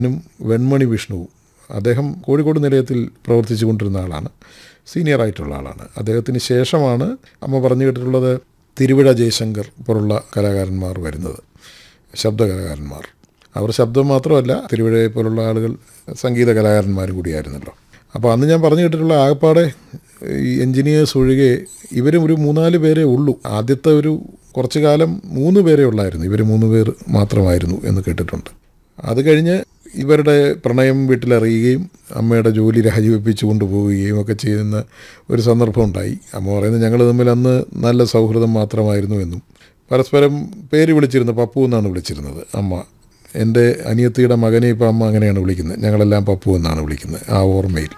നും വെൺമണി വിഷ്ണുവും അദ്ദേഹം കോഴിക്കോട് നിലയത്തിൽ പ്രവർത്തിച്ചു കൊണ്ടിരുന്ന ആളാണ് സീനിയർ ആയിട്ടുള്ള ആളാണ് അദ്ദേഹത്തിന് ശേഷമാണ് അമ്മ പറഞ്ഞു കേട്ടിട്ടുള്ളത് തിരുവിഴ ജയശങ്കർ പോലുള്ള കലാകാരന്മാർ വരുന്നത് ശബ്ദ കലാകാരന്മാർ അവർ ശബ്ദം മാത്രമല്ല തിരുവിഴയെ പോലുള്ള ആളുകൾ സംഗീത കലാകാരന്മാരും കൂടിയായിരുന്നല്ലോ അപ്പോൾ അന്ന് ഞാൻ പറഞ്ഞു കേട്ടിട്ടുള്ള ആകപ്പാടെ ഈ എൻജിനീയേഴ്സ് ഒഴികെ ഇവരും ഒരു മൂന്നാല് പേരേ ഉള്ളൂ ആദ്യത്തെ ഒരു കുറച്ചു കാലം മൂന്ന് പേരേ ഉള്ളായിരുന്നു ഇവർ മൂന്ന് പേർ മാത്രമായിരുന്നു എന്ന് കേട്ടിട്ടുണ്ട് അത് കഴിഞ്ഞ് ഇവരുടെ പ്രണയം വീട്ടിലറിയുകയും അമ്മയുടെ ജോലി രാജിവെപ്പിച്ചു കൊണ്ടുപോവുകയും ഒക്കെ ചെയ്യുന്ന ഒരു സന്ദർഭം ഉണ്ടായി അമ്മ പറയുന്നത് ഞങ്ങൾ തമ്മിൽ അന്ന് നല്ല സൗഹൃദം മാത്രമായിരുന്നു എന്നും പരസ്പരം പേര് വിളിച്ചിരുന്നു പപ്പു എന്നാണ് വിളിച്ചിരുന്നത് അമ്മ എൻ്റെ അനിയത്തിയുടെ മകനെ ഇപ്പം അമ്മ അങ്ങനെയാണ് വിളിക്കുന്നത് ഞങ്ങളെല്ലാം പപ്പു എന്നാണ് വിളിക്കുന്നത് ആ ഓർമ്മയിൽ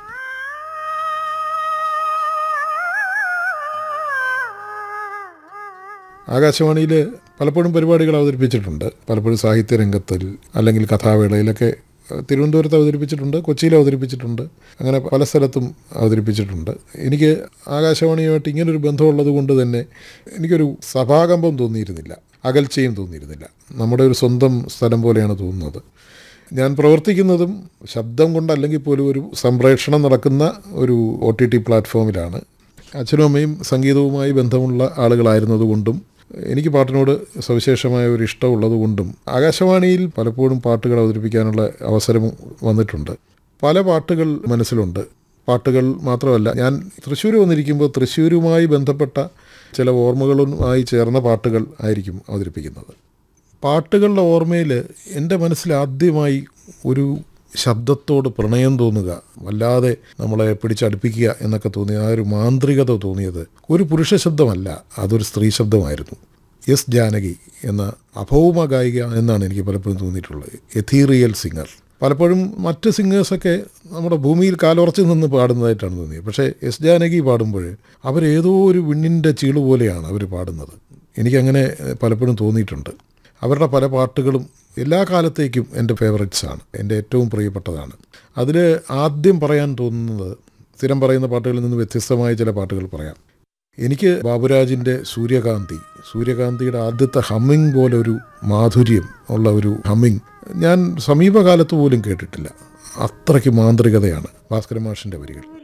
ആകാശവാണിയിൽ പലപ്പോഴും പരിപാടികൾ അവതരിപ്പിച്ചിട്ടുണ്ട് പലപ്പോഴും സാഹിത്യരംഗത്തിൽ അല്ലെങ്കിൽ കഥാവേളയിലൊക്കെ തിരുവനന്തപുരത്ത് അവതരിപ്പിച്ചിട്ടുണ്ട് കൊച്ചിയിൽ അവതരിപ്പിച്ചിട്ടുണ്ട് അങ്ങനെ പല സ്ഥലത്തും അവതരിപ്പിച്ചിട്ടുണ്ട് എനിക്ക് ആകാശവാണിയുമായിട്ട് ഇങ്ങനൊരു ബന്ധമുള്ളത് കൊണ്ട് തന്നെ എനിക്കൊരു സഭാകമ്പം തോന്നിയിരുന്നില്ല അകൽച്ചയും തോന്നിയിരുന്നില്ല നമ്മുടെ ഒരു സ്വന്തം സ്ഥലം പോലെയാണ് തോന്നുന്നത് ഞാൻ പ്രവർത്തിക്കുന്നതും ശബ്ദം കൊണ്ടല്ലെങ്കിൽ പോലും ഒരു സംപ്രേഷണം നടക്കുന്ന ഒരു ഒ ടി ടി പ്ലാറ്റ്ഫോമിലാണ് അച്ഛനും അമ്മയും സംഗീതവുമായി ബന്ധമുള്ള ആളുകളായിരുന്നതുകൊണ്ടും എനിക്ക് പാട്ടിനോട് സവിശേഷമായ ഒരു ഇഷ്ടമുള്ളത് കൊണ്ടും ആകാശവാണിയിൽ പലപ്പോഴും പാട്ടുകൾ അവതരിപ്പിക്കാനുള്ള അവസരം വന്നിട്ടുണ്ട് പല പാട്ടുകൾ മനസ്സിലുണ്ട് പാട്ടുകൾ മാത്രമല്ല ഞാൻ തൃശ്ശൂർ വന്നിരിക്കുമ്പോൾ തൃശ്ശൂരുമായി ബന്ധപ്പെട്ട ചില ഓർമ്മകളുമായി ചേർന്ന പാട്ടുകൾ ആയിരിക്കും അവതരിപ്പിക്കുന്നത് പാട്ടുകളുടെ ഓർമ്മയിൽ എൻ്റെ മനസ്സിൽ ആദ്യമായി ഒരു ശബ്ദത്തോട് പ്രണയം തോന്നുക വല്ലാതെ നമ്മളെ പിടിച്ചടുപ്പിക്കുക എന്നൊക്കെ തോന്നിയ ആ ഒരു മാന്ത്രികത തോന്നിയത് ഒരു പുരുഷ ശബ്ദമല്ല അതൊരു സ്ത്രീ ശബ്ദമായിരുന്നു എസ് ജാനകി എന്ന അഭൗമ ഗായിക എന്നാണ് എനിക്ക് പലപ്പോഴും തോന്നിയിട്ടുള്ളത് എഥീറിയൽ സിംഗർ പലപ്പോഴും മറ്റ് സിംഗേഴ്സൊക്കെ നമ്മുടെ ഭൂമിയിൽ കാലുറച്ച് നിന്ന് പാടുന്നതായിട്ടാണ് തോന്നിയത് പക്ഷേ എസ് ജാനകി പാടുമ്പോൾ അവരേതോ ഒരു വിണ്ണിൻ്റെ ചീള് പോലെയാണ് അവർ പാടുന്നത് എനിക്കങ്ങനെ പലപ്പോഴും തോന്നിയിട്ടുണ്ട് അവരുടെ പല പാട്ടുകളും എല്ലാ കാലത്തേക്കും എൻ്റെ ഫേവറേറ്റ്സ് ആണ് എൻ്റെ ഏറ്റവും പ്രിയപ്പെട്ടതാണ് അതിൽ ആദ്യം പറയാൻ തോന്നുന്നത് സ്ഥിരം പറയുന്ന പാട്ടുകളിൽ നിന്ന് വ്യത്യസ്തമായ ചില പാട്ടുകൾ പറയാം എനിക്ക് ബാബുരാജിൻ്റെ സൂര്യകാന്തി സൂര്യകാന്തിയുടെ ആദ്യത്തെ ഹമ്മിങ് പോലെ ഒരു മാധുര്യം ഉള്ള ഒരു ഹമ്മിങ് ഞാൻ സമീപകാലത്ത് പോലും കേട്ടിട്ടില്ല അത്രയ്ക്ക് മാന്ത്രികതയാണ് ഭാസ്കര മാഷിൻ്റെ വരികൾ